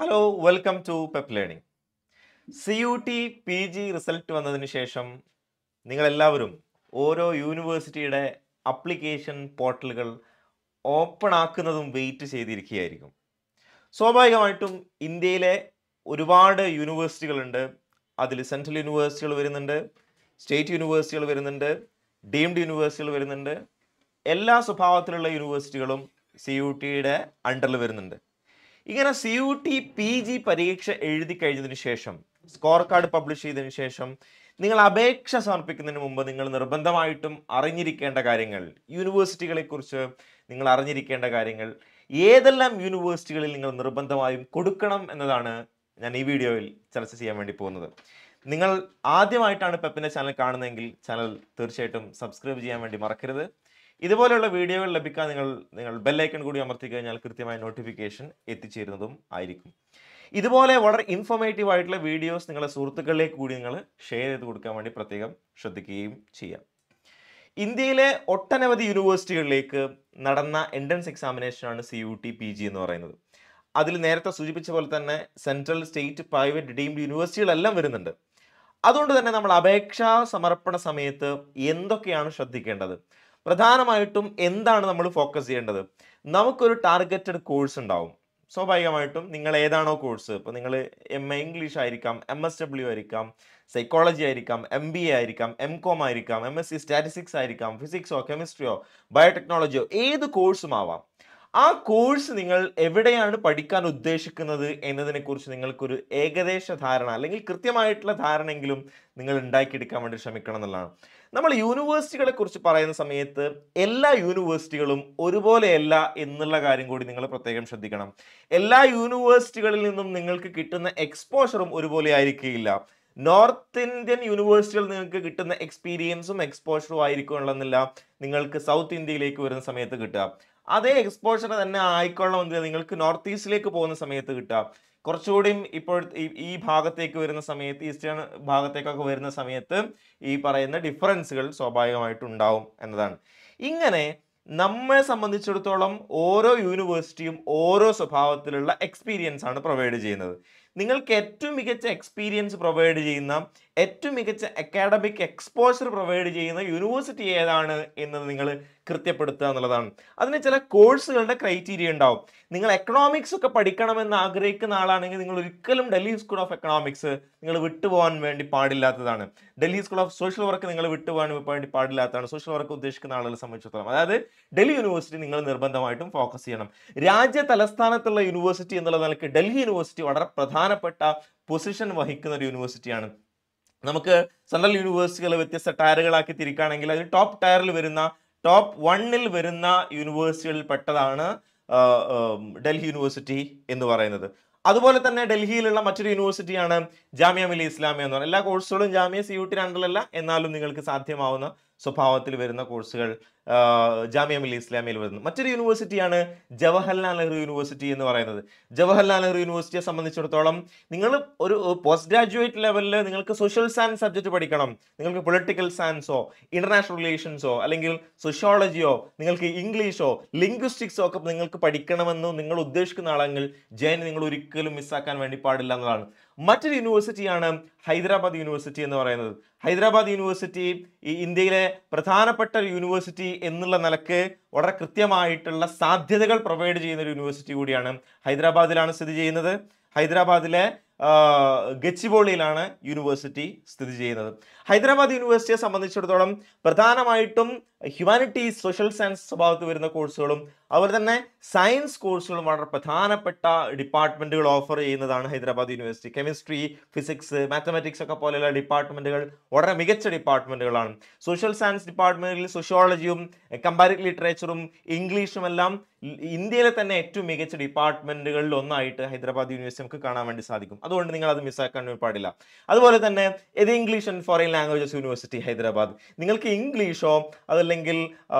hello welcome to Pep learning C U T P G result വന്നതിന് ശേഷം നിങ്ങളെല്ലാവരും ഓരോ യൂണിവേഴ്സിറ്റിയുടെ അപ്ലിക്കേഷൻ പോർട്ടലുകൾ ഓപ്പൺ ആക്കുന്നതും വെയിറ്റ് ചെയ്തിരിക്കുകയായിരിക്കും സ്വാഭാവികമായിട്ടും ഇന്ത്യയിലെ ഒരുപാട് യൂണിവേഴ്സിറ്റികളുണ്ട് അതിൽ സെൻട്രൽ യൂണിവേഴ്സിറ്റികൾ വരുന്നുണ്ട് സ്റ്റേറ്റ് യൂണിവേഴ്സിറ്റികൾ വരുന്നുണ്ട് ഡീംഡ് യൂണിവേഴ്സിറ്റികൾ വരുന്നുണ്ട് എല്ലാ സ്വഭാവത്തിലുള്ള യൂണിവേഴ്സിറ്റികളും സി യു ടിയുടെ അണ്ടറിൽ വരുന്നുണ്ട് ഇങ്ങനെ C U T P G പരീക്ഷ എഴുതി കഴിഞ്ഞതിന് ശേഷം സ്കോർ കാർഡ് പബ്ലിഷ് ചെയ്തതിന് ശേഷം നിങ്ങൾ അപേക്ഷ സമർപ്പിക്കുന്നതിന് മുമ്പ് നിങ്ങൾ നിർബന്ധമായിട്ടും അറിഞ്ഞിരിക്കേണ്ട കാര്യങ്ങൾ യൂണിവേഴ്സിറ്റികളെ കുറിച്ച് നിങ്ങൾ അറിഞ്ഞിരിക്കേണ്ട കാര്യങ്ങൾ ഏതെല്ലാം യൂണിവേഴ്സിറ്റികളിൽ നിങ്ങൾ നിർബന്ധമായും കൊടുക്കണം എന്നതാണ് ഞാൻ ഈ വീഡിയോയിൽ ചർച്ച ചെയ്യാൻ വേണ്ടി പോകുന്നത് നിങ്ങൾ ആദ്യമായിട്ടാണ് പെപ്പിൻ്റെ ചാനൽ കാണുന്നതെങ്കിൽ ചാനൽ തീർച്ചയായിട്ടും സബ്സ്ക്രൈബ് ചെയ്യാൻ വേണ്ടി മറക്കരുത് ഇതുപോലെയുള്ള വീഡിയോകൾ ലഭിക്കാൻ നിങ്ങൾ നിങ്ങൾ ബെല്ലൈക്കൺ കൂടി അമർത്തി കഴിഞ്ഞാൽ കൃത്യമായ നോട്ടിഫിക്കേഷൻ എത്തിച്ചേരുന്നതും ആയിരിക്കും ഇതുപോലെ വളരെ ഇൻഫോർമേറ്റീവ് ആയിട്ടുള്ള വീഡിയോസ് നിങ്ങളുടെ സുഹൃത്തുക്കളിലേക്ക് കൂടി നിങ്ങൾ ഷെയർ ചെയ്ത് കൊടുക്കാൻ വേണ്ടി പ്രത്യേകം ശ്രദ്ധിക്കുകയും ചെയ്യാം ഇന്ത്യയിലെ ഒട്ടനവധി യൂണിവേഴ്സിറ്റികളിലേക്ക് നടന്ന എൻട്രൻസ് എക്സാമിനേഷനാണ് C U T P G എന്ന് പറയുന്നത് അതിൽ നേരത്തെ സൂചിപ്പിച്ച പോലെ തന്നെ സെൻട്രൽ സ്റ്റേറ്റ് പ്രൈവറ്റ് ഡീംഡ് യൂണിവേഴ്സിറ്റികളെല്ലാം വരുന്നുണ്ട് അതുകൊണ്ട് തന്നെ നമ്മൾ അപേക്ഷാ സമർപ്പണ സമയത്ത് എന്തൊക്കെയാണ് ശ്രദ്ധിക്കേണ്ടത് പ്രധാനമായിട്ടും എന്താണ് നമ്മൾ ഫോക്കസ് ചെയ്യേണ്ടത് നമുക്കൊരു ടാർഗറ്റഡ് കോഴ്സ് ഉണ്ടാവും സ്വാഭാവികമായിട്ടും നിങ്ങൾ ഏതാണോ കോഴ്സ് ഇപ്പോൾ നിങ്ങൾ എം എ ഇംഗ്ലീഷ് ആയിരിക്കാം എം എസ് ഡബ്ല്യു ആയിരിക്കാം സൈക്കോളജി ആയിരിക്കാം എം ബി എ ആയിരിക്കാം എം കോം ആയിരിക്കാം എം എസ് സി സ്റ്റാറ്റിസ്റ്റിക്സ് ആയിരിക്കാം ഫിസിക്സോ കെമിസ്ട്രിയോ ബയോടെക്നോളജിയോ ഏത് കോഴ്സും ആവാം ആ കോഴ്സ് നിങ്ങൾ എവിടെയാണ് പഠിക്കാൻ ഉദ്ദേശിക്കുന്നത് എന്നതിനെക്കുറിച്ച് നിങ്ങൾക്കൊരു ഏകദേശ ധാരണ അല്ലെങ്കിൽ കൃത്യമായിട്ടുള്ള ധാരണയെങ്കിലും നിങ്ങൾ ഉണ്ടാക്കിയെടുക്കാൻ വേണ്ടി ശ്രമിക്കണം എന്നുള്ളതാണ് നമ്മൾ യൂണിവേഴ്സിറ്റികളെ കുറിച്ച് പറയുന്ന സമയത്ത് എല്ലാ യൂണിവേഴ്സിറ്റികളും ഒരുപോലെയല്ല എന്നുള്ള കാര്യം കൂടി നിങ്ങൾ പ്രത്യേകം ശ്രദ്ധിക്കണം എല്ലാ യൂണിവേഴ്സിറ്റികളിൽ നിന്നും നിങ്ങൾക്ക് കിട്ടുന്ന എക്സ്പോഷറും ഒരുപോലെ ആയിരിക്കുകയില്ല നോർത്ത് ഇന്ത്യൻ യൂണിവേഴ്സിറ്റികളിൽ നിങ്ങൾക്ക് കിട്ടുന്ന എക്സ്പീരിയൻസും എക്സ്പോഷറും ആയിരിക്കുമെന്നില്ല നിങ്ങൾക്ക് സൗത്ത് ഇന്ത്യയിലേക്ക് വരുന്ന സമയത്ത് കിട്ടുക അതേ എക്സ്പോഷർ തന്നെ ആയിക്കൊള്ളണമെന്നില്ല നിങ്ങൾക്ക് നോർത്ത് ഈസ്റ്റിലേക്ക് പോകുന്ന സമയത്ത് കിട്ടുക കുറച്ചുകൂടിയും ഇപ്പോൾ ഈ- ഈ ഭാഗത്തേക്ക് വരുന്ന സമയത്ത് ഈസ്റ്റേൺ ഭാഗത്തേക്കൊക്കെ വരുന്ന സമയത്ത് ഈ പറയുന്ന ഡിഫറൻസുകൾ സ്വാഭാവികമായിട്ടും ഉണ്ടാവും എന്നതാണ് ഇങ്ങനെ നമ്മെ സംബന്ധിച്ചിടത്തോളം ഓരോ യൂണിവേഴ്സിറ്റിയും ഓരോ സ്വഭാവത്തിലുള്ള എക്സ്പീരിയൻസ് ആണ് പ്രൊവൈഡ് ചെയ്യുന്നത് നിങ്ങൾക്ക് ഏറ്റവും മികച്ച എക്സ്പീരിയൻസ് പ്രൊവൈഡ് ചെയ്യുന്ന ഏറ്റവും മികച്ച അക്കാഡമിക് എക്സ്പോഷർ പ്രൊവൈഡ് ചെയ്യുന്ന യൂണിവേഴ്സിറ്റി ഏതാണ് എന്നത് നിങ്ങൾ കൃത്യപ്പെടുത്തുക എന്നുള്ളതാണ് അതിന് ചില കോഴ്സുകളുടെ ക്രൈറ്റീരിയ ഉണ്ടാവും നിങ്ങൾ എക്കണോമിക്സ് ഒക്കെ പഠിക്കണമെന്ന് ആഗ്രഹിക്കുന്ന ആളാണെങ്കിൽ നിങ്ങൾ ഒരിക്കലും ഡൽഹി സ്കൂൾ ഓഫ് എക്കണോമിക്സ് നിങ്ങൾ വിട്ടുപോകാൻ വേണ്ടി പാടില്ലാത്തതാണ് Delhi school of social work നിങ്ങൾ വിട്ടുപോകാൻ വേണ്ടി പാടില്ലാത്തതാണ് സോഷ്യൽ വർക്ക് ഉദ്ദേശിക്കുന്ന ആളുകളെ സംബന്ധിച്ചിടത്തോളം അതായത് ഡൽഹി യൂണിവേഴ്സിറ്റി നിങ്ങൾ നിർബന്ധമായിട്ടും ഫോക്കസ് ചെയ്യണം രാജ്യ തലസ്ഥാനത്തുള്ള യൂണിവേഴ്സിറ്റി എന്നുള്ള നിലയ്ക്ക് ഡൽഹി യൂണിവേഴ്സിറ്റി വളരെ പ്രധാനപ്പെട്ട പൊസിഷൻ വഹിക്കുന്ന ഒരു യൂണിവേഴ്സിറ്റിയാണ് നമുക്ക് സെൻട്രൽ യൂണിവേഴ്സിറ്റികൾ വ്യത്യസ്ത ടയറുകളാക്കി തിരിക്കുകയാണെങ്കിൽ അതിൽ ടോപ്പ് ടയറിൽ വരുന്ന ടോപ്പ് വണ്ണിൽ വരുന്ന യൂണിവേഴ്സിറ്റികളിൽ പെട്ടതാണ് ആ, ഉം, ഡൽഹി യൂണിവേഴ്സിറ്റി എന്ന് പറയുന്നത് അതുപോലെ തന്നെ ഡൽഹിയിലുള്ള മറ്റൊരു യൂണിവേഴ്സിറ്റിയാണ് ജാമ്യ മിലി ഇസ്ലാമിയ എന്ന് പറയുന്നത് എല്ലാ കോഴ്സുകളും ജാമ്യ സി യു ടി രണ്ടിലല്ല എന്നാലും നിങ്ങൾക്ക് സാധ്യമാവുന്ന സ്വഭാവത്തിൽ വരുന്ന കോഴ്സുകൾ ആ, ജാമ്യ മിലി ഇസ്ലാമിയയിൽ വരുന്നു മറ്റൊരു യൂണിവേഴ്സിറ്റിയാണ് ജവഹർലാൽ നെഹ്റു യൂണിവേഴ്സിറ്റി എന്ന് പറയുന്നത് ജവഹർലാൽ നെഹ്റു യൂണിവേഴ്സിറ്റിയെ സംബന്ധിച്ചിടത്തോളം നിങ്ങൾ ഒരു പോസ്റ്റ് ഗ്രാജുവേറ്റ് ലെവലിൽ നിങ്ങൾക്ക് സോഷ്യൽ സയൻസ് സബ്ജക്റ്റ് പഠിക്കണം നിങ്ങൾക്ക് പൊളിറ്റിക്കൽ സയൻസോ ഇന്റർനാഷണൽ റിലേഷൻസോ അല്ലെങ്കിൽ സോഷ്യോളജിയോ നിങ്ങൾക്ക് ഇംഗ്ലീഷോ ലിംഗ്വിസ്റ്റിക്സോ ഒക്കെ നിങ്ങൾക്ക് പഠിക്കണമെന്ന് നിങ്ങൾ ഉദ്ദേശിക്കുന്ന ആളെങ്കിൽ ജയൻ നിങ്ങൾ ഒരിക്കലും മിസ്സാക്കാൻ വേണ്ടി പാടില്ല എന്നതാണ് മറ്റൊരു യൂണിവേഴ്സിറ്റിയാണ് ഹൈദരാബാദ് യൂണിവേഴ്സിറ്റി എന്ന് പറയുന്നത് ഹൈദരാബാദ് യൂണിവേഴ്സിറ്റി ഈ ഇന്ത്യയിലെ പ്രധാനപ്പെട്ട ഒരു യൂണിവേഴ്സിറ്റി എന്നുള്ള നിലക്ക് വളരെ കൃത്യമായിട്ടുള്ള സാധ്യതകൾ പ്രൊവൈഡ് ചെയ്യുന്ന ഒരു യൂണിവേഴ്സിറ്റി കൂടിയാണ് ഹൈദരാബാദിലാണ് സ്ഥിതി ചെയ്യുന്നത് ഹൈദരാബാദിലെ ആ, ഗച്ചിബോളിയിലാണ് യൂണിവേഴ്സിറ്റി സ്ഥിതി ചെയ്യുന്നത് ഹൈദരാബാദ് യൂണിവേഴ്സിറ്റിയെ സംബന്ധിച്ചിടത്തോളം പ്രധാനമായിട്ടും ഹ്യൂമാനിറ്റീസ് സോഷ്യൽ സയൻസ് സ്വഭാവത്തിൽ വരുന്ന കോഴ്സുകളും അതുപോലെ തന്നെ സയൻസ് കോഴ്സുകളും വളരെ പ്രധാനപ്പെട്ട ഡിപ്പാർട്ട്മെന്റുകൾ ഓഫർ ചെയ്യുന്നതാണ് Hyderabad university chemistry physics mathematics ഒക്കെ പോലെയുള്ള ഡിപ്പാർട്ട്മെന്റുകൾ വളരെ മികച്ച ഡിപ്പാർട്ട്മെന്റുകളാണ് സോഷ്യൽ സയൻസ് ഡിപ്പാർട്ട്മെന്റിൽ സോഷ്യോളജിയും കമ്പാരിറ്റീവ് ലിറ്ററേച്ചറും ഇംഗ്ലീഷും എല്ലാം ഇ- ഇന്ത്യയിലെ തന്നെ ഏറ്റവും മികച്ച ഡിപ്പാർട്ട്മെന്റുകളിൽ ഒന്നായിട്ട് ഹൈദരാബാദ് യൂണിവേഴ്സിറ്റി നമുക്ക് കാണാൻ വേണ്ടി സാധിക്കും അതുകൊണ്ട് നിങ്ങൾ അത് മിസ്സാക്കാൻ പാടില്ല അതുപോലെ തന്നെ ഇത് English and foreign languages university Hyderabad നിങ്ങൾക്ക് ഇംഗ്ലീഷോ അതല്ലെങ്കിൽ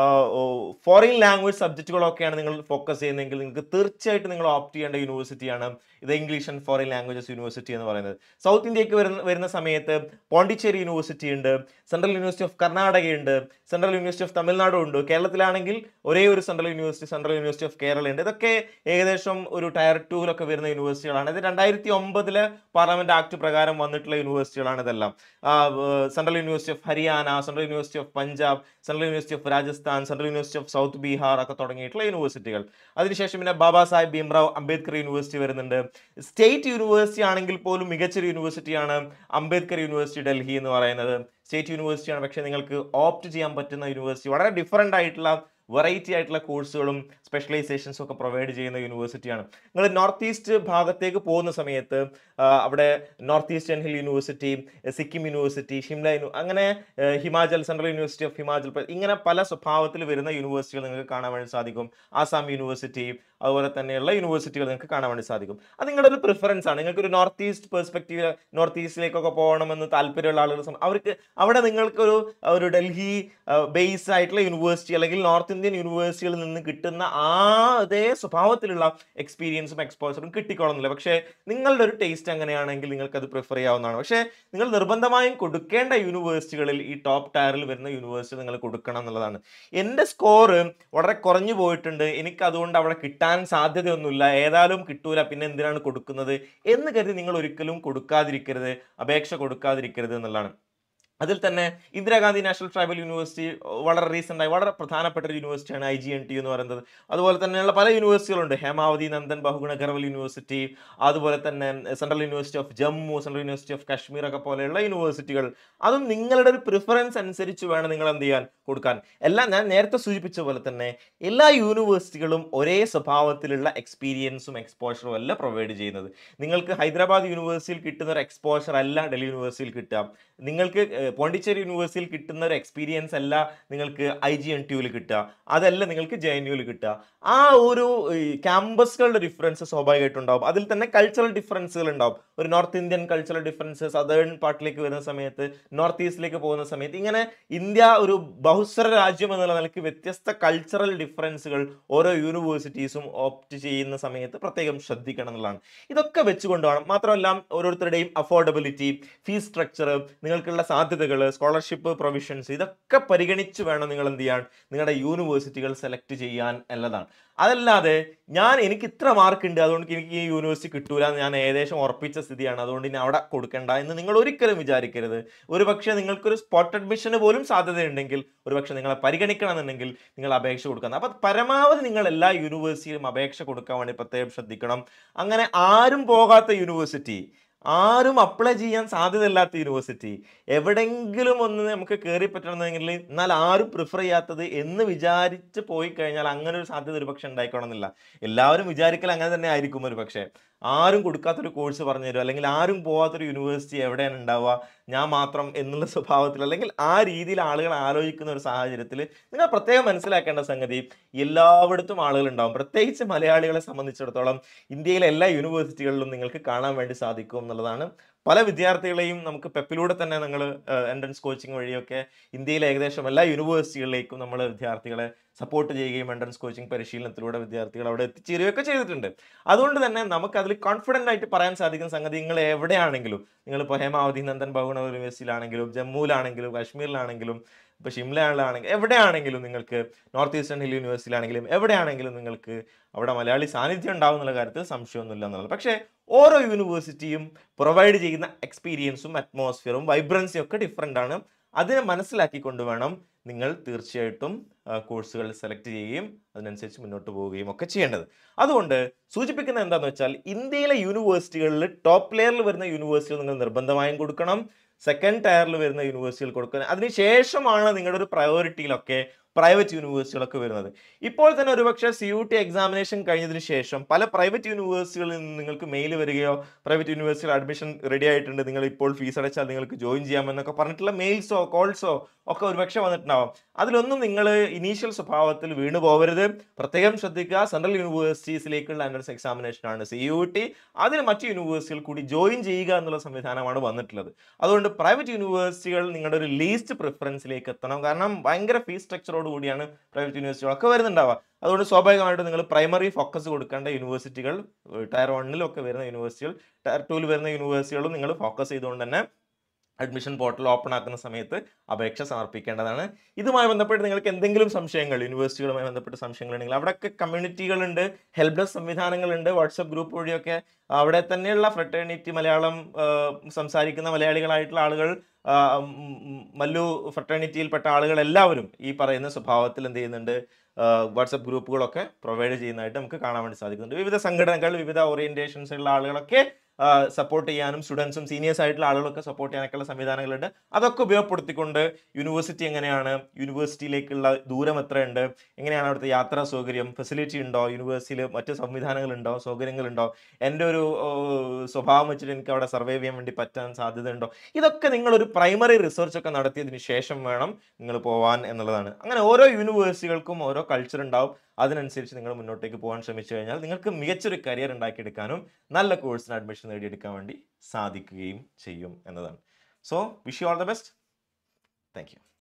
ഫോറിൻ ലാംഗ്വേജ് സബ്ജക്റ്റുകളൊക്കെയാണ് നിങ്ങൾ ഫോക്കസ് ചെയ്യുന്നതെങ്കിൽ നിങ്ങൾക്ക് തീർച്ചയായിട്ടും നിങ്ങൾ ഓപ്റ്റ് ചെയ്യേണ്ട യൂണിവേഴ്സിറ്റിയാണ് ഇത് English and foreign languages university എന്ന് പറയുന്നത് സൗത്ത് ഇന്ത്യക്ക് വരുന്ന വരുന്ന സമയത്ത് പോണ്ടിച്ചേരി യൂണിവേഴ്സിറ്റി ഉണ്ട് സെൻട്രൽ യൂണിവേഴ്സിറ്റി ഓഫ് കർണാടക ഉണ്ട് സെൻട്രൽ യൂണിവേഴ്സിറ്റി ഓഫ് തമിഴ്നാട് ഉണ്ട് കേരളത്തിലാണെങ്കിൽ ഒരേ ഒരു central university central university of Kerala ഉണ്ട് ഇതൊക്കെ ഏകദേശം ഒരു ടയർ ടൂവിലൊക്കെ വരുന്ന യൂണിവേഴ്സിറ്റികളാണ് ഇത് രണ്ടായിരത്തി ഒമ്പതില് പാർലമെന്റ് ആക്ട് പ്രകാരം വന്നിട്ടുള്ള യൂണിവേഴ്സിറ്റികളാണ് ഇതെല്ലാം central university of Haryana central university of Punjab central university of Rajasthan central university of south Bihar ഒക്കെ തുടങ്ങിയിട്ടുള്ള യൂണിവേഴ്സിറ്റികൾ അതിനുശേഷം പിന്നെ ബാബാ സാഹിബ് ഭീംറാവ് അംബേദ്കർ യൂണിവേഴ്സിറ്റി വരുന്നുണ്ട് സ്റ്റേറ്റ് യൂണിവേഴ്സിറ്റി ആണെങ്കിൽ പോലും മികച്ചൊരു യൂണിവേഴ്സിറ്റിയാണ് അംബേദ്കർ യൂണിവേഴ്സിറ്റി ഡൽഹി എന്ന് പറയുന്നത് സ്റ്റേറ്റ് യൂണിവേഴ്സിറ്റിയാണ് പക്ഷേ നിങ്ങൾക്ക് ഓപ്റ്റ് ചെയ്യാൻ പറ്റുന്ന യൂണിവേഴ്സിറ്റി വളരെ ഡിഫറൻ്റ് ആയിട്ടുള്ള വെറൈറ്റി ആയിട്ടുള്ള കോഴ്സുകളും സ്പെഷ്യലൈസേഷൻസും ഒക്കെ പ്രൊവൈഡ് ചെയ്യുന്ന യൂണിവേഴ്സിറ്റിയാണ് നിങ്ങൾ നോർത്ത് ഈസ്റ്റ് ഭാഗത്തേക്ക് പോകുന്ന സമയത്ത് ആ, അവിടെ north eastern hill university Sikkim university Shimla uni അങ്ങനെ ആ, Himachal central university of Himachal Pradesh ഇങ്ങനെ പല സ്വഭാവത്തിൽ വരുന്ന യൂണിവേഴ്സിറ്റികൾ നിങ്ങൾക്ക് കാണാൻ വേണ്ടി സാധിക്കും ആസാം യൂണിവേഴ്സിറ്റി അതുപോലെ തന്നെയുള്ള യൂണിവേഴ്സിറ്റികൾ നിങ്ങൾക്ക് കാണാൻ വേണ്ടി സാധിക്കും അത് നിങ്ങളുടെ ഒരു പ്രിഫറൻസ് ആണ് നിങ്ങൾക്ക് ഒരു നോർത്ത് ഈസ്റ്റ് പെർസ്പെക്റ്റീവ് നോർത്ത് ഈസ്റ്റിലേക്കൊക്കെ പോകണമെന്ന് താല്പര്യമുള്ള ആളുകൾ സം- അവർക്ക് അവിടെ നിങ്ങൾക്കൊരു ഒരു ഡൽഹി ബേസ് ആയിട്ടുള്ള യൂണിവേഴ്സിറ്റി അല്ലെങ്കിൽ നോർത്ത് ഇന്ത്യൻ യൂണിവേഴ്സിറ്റികളിൽ നിന്ന് കിട്ടുന്ന ആ അതേ സ്വഭാവത്തിലുള്ള എക്സ്പീരിയൻസും എക്സ്പോസറും കിട്ടിക്കോളുന്നില്ല പക്ഷേ നിങ്ങളുടെ ഒരു ടേസ്റ്റ് അങ്ങനെയാണെങ്കിൽ നിങ്ങൾക്ക് അത് പ്രിഫർ ചെയ്യാവുന്നതാണ് പക്ഷേ നിങ്ങൾ നിർബന്ധമായും കൊടുക്കേണ്ട യൂണിവേഴ്സിറ്റികളിൽ ഈ ടോപ്പ് ടയറിൽ വരുന്ന യൂണിവേഴ്സിറ്റി നിങ്ങൾ കൊടുക്കണം എന്നുള്ളതാണ് എൻ്റെ സ്കോറ് വളരെ കുറഞ്ഞു പോയിട്ടുണ്ട് എനിക്ക് അതുകൊണ്ട് അവിടെ കിട്ടാൻ സാധ്യതയൊന്നുമില്ല ഏതായാലും കിട്ടൂല പിന്നെ എന്തിനാണ് കൊടുക്കുന്നത് എന്ന് കരുതി നിങ്ങൾ ഒരിക്കലും കൊടുക്കാതിരിക്കരുത് അപേക്ഷ കൊടുക്കാതിരിക്കരുത് എന്നുള്ളതാണ് അതിൽ തന്നെ ഇന്ദിരാഗാന്ധി നാഷണൽ ട്രൈബൽ യൂണിവേഴ്സിറ്റി വളരെ റീസെൻ്റ് ആയി വളരെ പ്രധാനപ്പെട്ട ഒരു യൂണിവേഴ്സിറ്റിയാണ് ഐ ജി എൻ ടി എന്ന് പറയുന്നത് അതുപോലെ തന്നെയുള്ള പല യൂണിവേഴ്സിറ്റികളുണ്ട് ഹേമാവതി നന്ദൻ ബഹുഗുണ ഗർവൽ യൂണിവേഴ്സിറ്റി അതുപോലെ തന്നെ central university of Jammu central university of Kashmir ഒക്കെ പോലെയുള്ള യൂണിവേഴ്സിറ്റികൾ അതും നിങ്ങളുടെ ഒരു പ്രിഫറൻസ് അനുസരിച്ച് വേണം നിങ്ങൾ എന്ത് ചെയ്യാൻ കൊടുക്കാൻ എല്ലാം ഞാൻ നേരത്തെ സൂചിപ്പിച്ച പോലെ തന്നെ എല്ലാ യൂണിവേഴ്സിറ്റികളും ഒരേ സ്വഭാവത്തിലുള്ള എക്സ്പീരിയൻസും എക്സ്പോഷറും അല്ല പ്രൊവൈഡ് ചെയ്യുന്നത് നിങ്ങൾക്ക് ഹൈദരാബാദ് യൂണിവേഴ്സിറ്റിയിൽ കിട്ടുന്ന ഒരു എക്സ്പോഷർ അല്ല ഡൽഹി യൂണിവേഴ്സിറ്റിയിൽ കിട്ടുക നിങ്ങൾക്ക് ഏഹ്, പോണ്ടിച്ചേരി യൂണിവേഴ്സിറ്റിയിൽ കിട്ടുന്ന ഒരു എക്സ്പീരിയൻസ് അല്ല നിങ്ങൾക്ക് ഐ ജി എൻ ടി യുവിൽ കിട്ടുക അതല്ല നിങ്ങൾക്ക് ജെ എൻ യുവിൽ കിട്ടുക ആ ഒരു ക്യാമ്പസുകളുടെ ഡിഫറൻസ് സ്വാഭാവികമായിട്ടും ഉണ്ടാവും അതിൽ തന്നെ കൾച്ചറൽ ഡിഫറൻസുകൾ ഉണ്ടാവും ഒരു north Indian cultural difference southern പാർട്ടിലേക്ക് വരുന്ന സമയത്ത് നോർത്ത് ഈസ്റ്റിലേക്ക് പോകുന്ന സമയത്ത് ഇങ്ങനെ ഇന്ത്യ ഒരു ബഹുസ്വര രാജ്യം എന്നുള്ള നിലയ്ക്ക് വ്യത്യസ്ത കൾച്ചറൽ ഡിഫറൻസുകൾ ഓരോ യൂണിവേഴ്സിറ്റീസും ഓപ്റ്റ് ചെയ്യുന്ന സമയത്ത് പ്രത്യേകം ശ്രദ്ധിക്കണം എന്നുള്ളതാണ് ഇതൊക്കെ വെച്ചുകൊണ്ട് വേണം മാത്രമല്ല ഓരോരുത്തരുടെയും അഫോർഡബിലിറ്റി ഫീസ് സ്ട്രക്ചർ നിങ്ങൾക്കുള്ള സാധ്യതകൾ സ്കോളർഷിപ്പ് പ്രൊവിഷൻസ് ഇതൊക്കെ പരിഗണിച്ച് വേണം നിങ്ങൾ എന്ത് ചെയ്യാൻ നിങ്ങളുടെ യൂണിവേഴ്സിറ്റികൾ സെലക്ട് ചെയ്യാൻ എന്നതാണ് അതല്ലാതെ ഞാൻ എനിക്ക് ഇത്ര മാർക്ക് ഉണ്ട് അതുകൊണ്ട് എനിക്ക് ഈ യൂണിവേഴ്സിറ്റി കിട്ടൂല എന്ന് ഞാൻ ഏകദേശം ഉറപ്പിച്ച സ്ഥിതിയാണ് അതുകൊണ്ട് ഇനി അവിടെ കൊടുക്കണ്ട എന്ന് നിങ്ങൾ ഒരിക്കലും വിചാരിക്കരുത് ഒരു പക്ഷേ നിങ്ങൾക്കൊരു സ്പോട്ട് അഡ്മിഷന് പോലും സാധ്യതയുണ്ടെങ്കിൽ ഒരു പക്ഷേ നിങ്ങളെ പരിഗണിക്കണമെന്നുണ്ടെങ്കിൽ നിങ്ങൾ അപേക്ഷ കൊടുക്കണം അപ്പം പരമാവധി നിങ്ങൾ എല്ലാ യൂണിവേഴ്സിറ്റിയിലും അപേക്ഷ കൊടുക്കാൻ വേണ്ടി പ്രത്യേകം ശ്രദ്ധിക്കണം അങ്ങനെ ആരും പോകാത്ത യൂണിവേഴ്സിറ്റി ആരും അപ്ലൈ ചെയ്യാൻ സാധ്യതയില്ലാത്ത യൂണിവേഴ്സിറ്റി എവിടെങ്കിലും ഒന്ന് നമുക്ക് കയറി പറ്റണമെന്നെങ്കിൽ എന്നാൽ ആരും പ്രിഫർ ചെയ്യാത്തത് എന്ന് വിചാരിച്ച് പോയി കഴിഞ്ഞാൽ അങ്ങനെ ഒരു സാധ്യത ഒരു പക്ഷേ ഉണ്ടായിക്കോണമെന്നില്ല എല്ലാവരും വിചാരിക്കൽ അങ്ങനെ തന്നെ ആയിരിക്കും ഒരു പക്ഷേ ആരും കൊടുക്കാത്തൊരു കോഴ്സ് പറഞ്ഞു തരും അല്ലെങ്കിൽ ആരും പോകാത്തൊരു യൂണിവേഴ്സിറ്റി എവിടെയാണ് ഉണ്ടാവുക ഞാൻ മാത്രം എന്നുള്ള സ്വഭാവത്തിൽ അല്ലെങ്കിൽ ആ രീതിയിൽ ആളുകൾ ആലോചിക്കുന്ന ഒരു സാഹചര്യത്തിൽ നിങ്ങൾ പ്രത്യേകം മനസ്സിലാക്കേണ്ട സംഗതി എല്ലായിടത്തും ആളുകൾ ഉണ്ടാവും പ്രത്യേകിച്ച് മലയാളികളെ സംബന്ധിച്ചിടത്തോളം ഇന്ത്യയിലെ എല്ലാ യൂണിവേഴ്സിറ്റികളിലും നിങ്ങൾക്ക് കാണാൻ വേണ്ടി സാധിക്കും എന്നുള്ളതാണ് പല വിദ്യാർത്ഥികളെയും നമുക്ക് പെപ്പിലൂടെ തന്നെ നമ്മൾ എൻട്രൻസ് കോച്ചിങ് വഴിയൊക്കെ ഇന്ത്യയിലെ ഏകദേശം എല്ലാ യൂണിവേഴ്സിറ്റികളിലേക്കും നമ്മൾ വിദ്യാർത്ഥികളെ സപ്പോർട്ട് ചെയ്യുകയും എൻട്രൻസ് കോച്ചിങ് പരിശീലനത്തിലൂടെ വിദ്യാർത്ഥികൾ അവിടെ എത്തിച്ചേരുകയൊക്കെ ചെയ്തിട്ടുണ്ട് അതുകൊണ്ട് തന്നെ നമുക്ക് അതിൽ കോൺഫിഡൻ്റ് ആയിട്ട് പറയാൻ സാധിക്കുന്ന സംഗതി നിങ്ങൾ എവിടെയാണെങ്കിലും നിങ്ങളിപ്പോൾ ഹേമാവതി നന്ദൻ ഭവന യൂണിവേഴ്സിറ്റിയിലാണെങ്കിലും ജമ്മുവിലാണെങ്കിലും കാശ്മീരിലാണെങ്കിലും ഇപ്പോൾ ഷിംലയിലാണെങ്കിലും എവിടെയാണെങ്കിലും നിങ്ങൾക്ക് നോർത്ത് ഈസ്റ്റേൺ ഹിൽ യൂണിവേഴ്സിറ്റിയിലാണെങ്കിലും എവിടെയാണെങ്കിലും നിങ്ങൾക്ക് അവിടെ മലയാളി സാന്നിധ്യം ഉണ്ടാവും എന്നുള്ള കാര്യത്തിൽ സംശയമൊന്നുമില്ല എന്നുള്ളത് പക്ഷേ ഓരോ യൂണിവേഴ്സിറ്റിയും പ്രൊവൈഡ് ചെയ്യുന്ന എക്സ്പീരിയൻസും അറ്റ്മോസ്ഫിയറും വൈബ്രൻസിയും ഒക്കെ ഡിഫറെൻ്റ് ആണ് അതിനെ മനസ്സിലാക്കിക്കൊണ്ട് വേണം നിങ്ങൾ തീർച്ചയായിട്ടും കോഴ്സുകൾ സെലക്ട് ചെയ്യുകയും അതിനനുസരിച്ച് മുന്നോട്ട് പോവുകയും ഒക്കെ ചെയ്യേണ്ടത് അതുകൊണ്ട് സൂചിപ്പിക്കുന്നത് എന്താണെന്ന് വെച്ചാൽ ഇന്ത്യയിലെ യൂണിവേഴ്സിറ്റികളിൽ ടോപ്പ് ലെയറിൽ വരുന്ന യൂണിവേഴ്സിറ്റികൾ നിങ്ങൾ നിർബന്ധമായും കൊടുക്കണം സെക്കൻഡ് ടയറിൽ വരുന്ന യൂണിവേഴ്സിറ്റികൾ കൊടുക്കണം അതിനുശേഷമാണ് നിങ്ങളുടെ ഒരു പ്രയോറിറ്റിയിലൊക്കെ പ്രൈവറ്റ് യൂണിവേഴ്സിറ്റികളൊക്കെ വരുന്നത് ഇപ്പോൾ തന്നെ ഒരുപക്ഷെ സി യു ടി എക്സാമിനേഷൻ കഴിഞ്ഞതിന് ശേഷം പല പ്രൈവറ്റ് യൂണിവേഴ്സിറ്റികളിൽ നിന്ന് നിങ്ങൾക്ക് മെയിൽ വരികയോ പ്രൈവറ്റ് യൂണിവേഴ്സിറ്റിയിൽ അഡ്മിഷൻ റെഡി ആയിട്ടുണ്ട് നിങ്ങൾ ഇപ്പോൾ ഫീസ് അടച്ചാൽ നിങ്ങൾക്ക് ജോയിൻ ചെയ്യാമെന്നൊക്കെ പറഞ്ഞിട്ടുള്ള മെയിൽസോ കോൾസോ ഒക്കെ ഒരുപക്ഷെ വന്നിട്ടുണ്ടാവും അതിലൊന്നും നിങ്ങൾ ഇനീഷ്യൽ സ്വഭാവത്തിൽ വീണു പോകരുത് പ്രത്യേകം ശ്രദ്ധിക്കുക സെൻട്രൽ യൂണിവേഴ്സിറ്റീസിലേക്കുള്ള എൻട്രൻസ് എക്സാമിനേഷൻ ആണ് സി യു ടി അതിന് മറ്റ് യൂണിവേഴ്സിറ്റികൾ കൂടി ജോയിൻ ചെയ്യുക എന്നുള്ള സംവിധാനമാണ് വന്നിട്ടുള്ളത് അതുകൊണ്ട് പ്രൈവറ്റ് യൂണിവേഴ്സിറ്റികൾ നിങ്ങളുടെ ഒരു ലീസ്റ്റ് പ്രിഫറൻസിലേക്ക് എത്തണം കാരണം ഭയങ്കര ഫീസ് സ്ട്രക്ചറോട് കൂടിയാണ് പ്രൈവറ്റ് യൂണിവേഴ്സിറ്റികളൊക്കെ വരുന്നുണ്ടാവുക അതുകൊണ്ട് സ്വാഭാവികമായിട്ടും നിങ്ങൾ പ്രൈമറി ഫോക്കസ് കൊടുക്കേണ്ട യൂണിവേഴ്സിറ്റികൾ ടയർ വണ്ണിലൊക്കെ വരുന്ന യൂണിവേഴ്സിറ്റികൾ ടയർ ടൂവിൽ വരുന്ന യൂണിവേഴ്സിറ്റികളും നിങ്ങൾ ഫോക്കസ് ചെയ്തുകൊണ്ട് തന്നെ അഡ്മിഷൻ പോർട്ടൽ ഓപ്പൺ ആക്കുന്ന സമയത്ത് അപേക്ഷ സമർപ്പിക്കേണ്ടതാണ് ഇതുമായി ബന്ധപ്പെട്ട് നിങ്ങൾക്ക് എന്തെങ്കിലും സംശയങ്ങൾ യൂണിവേഴ്സിറ്റികളുമായി ബന്ധപ്പെട്ട് സംശയങ്ങളുണ്ടെങ്കിൽ അവിടെയൊക്കെ കമ്മ്യൂണിറ്റികളുണ്ട് ഹെൽപ്പ് ഡെസ്ക് സംവിധാനങ്ങളുണ്ട് വാട്സപ്പ് ഗ്രൂപ്പ് വഴിയൊക്കെ അവിടെ തന്നെയുള്ള ഫ്രട്ടേണിറ്റി മലയാളം ആ, സംസാരിക്കുന്ന മലയാളികളായിട്ടുള്ള ആളുകൾ ആ, ഉം, ഉം, മല്ലു ഫ്രട്ടേണിറ്റിയിൽപ്പെട്ട ആളുകൾ എല്ലാവരും ഈ പറയുന്ന സ്വഭാവത്തിൽ എന്ത് ചെയ്യുന്നുണ്ട് വാട്സപ്പ് ഗ്രൂപ്പുകളൊക്കെ പ്രൊവൈഡ് ചെയ്യുന്നതായിട്ട് നമുക്ക് കാണാൻ വേണ്ടി സാധിക്കുന്നുണ്ട് വിവിധ സംഘടനകൾ വിവിധ ഓറിയന്റേഷൻസ് ഉള്ള ആളുകളൊക്കെ സപ്പോർട്ട് ചെയ്യാനും സ്റ്റുഡൻസും സീനിയേഴ്സ് ആയിട്ടുള്ള ആളുകളൊക്കെ സപ്പോർട്ട് ചെയ്യാനൊക്കെയുള്ള സംവിധാനങ്ങളുണ്ട് അതൊക്കെ ഉപയോഗപ്പെടുത്തിക്കൊണ്ട് യൂണിവേഴ്സിറ്റി എങ്ങനെയാണ് യൂണിവേഴ്സിറ്റിയിലേക്കുള്ള ദൂരം എത്രയുണ്ട് എങ്ങനെയാണ് അവിടുത്തെ യാത്രാ സൗകര്യം ഫെസിലിറ്റി ഉണ്ടോ യൂണിവേഴ്സിറ്റിയിൽ മറ്റ് സംവിധാനങ്ങളുണ്ടോ സൗകര്യങ്ങളുണ്ടോ എൻ്റെ ഒരു ഏഹ്, സ്വഭാവം വെച്ചിട്ട് എനിക്ക് അവിടെ സർവൈവ് ചെയ്യാൻ വേണ്ടി പറ്റാൻ സാധ്യതയുണ്ടോ ഇതൊക്കെ നിങ്ങളൊരു പ്രൈമറി റിസർച്ച് ഒക്കെ നടത്തിയതിന് ശേഷം വേണം നിങ്ങൾ പോവാൻ എന്നുള്ളതാണ് അങ്ങനെ ഓരോ യൂണിവേഴ്സിറ്റികൾക്കും ഓരോ കൾച്ചർ ഉണ്ടാവും അതിനനുസരിച്ച് നിങ്ങൾ മുന്നോട്ടേക്ക് പോകാൻ ശ്രമിച്ചു കഴിഞ്ഞാൽ നിങ്ങൾക്ക് മികച്ചൊരു കരിയർ ഉണ്ടാക്കിയെടുക്കാനും നല്ല കോഴ്സിന് അഡ്മിഷൻ നേടിയെടുക്കാൻ വേണ്ടി സാധിക്കുകയും ചെയ്യും എന്നതാണ് so wish you all the best thank U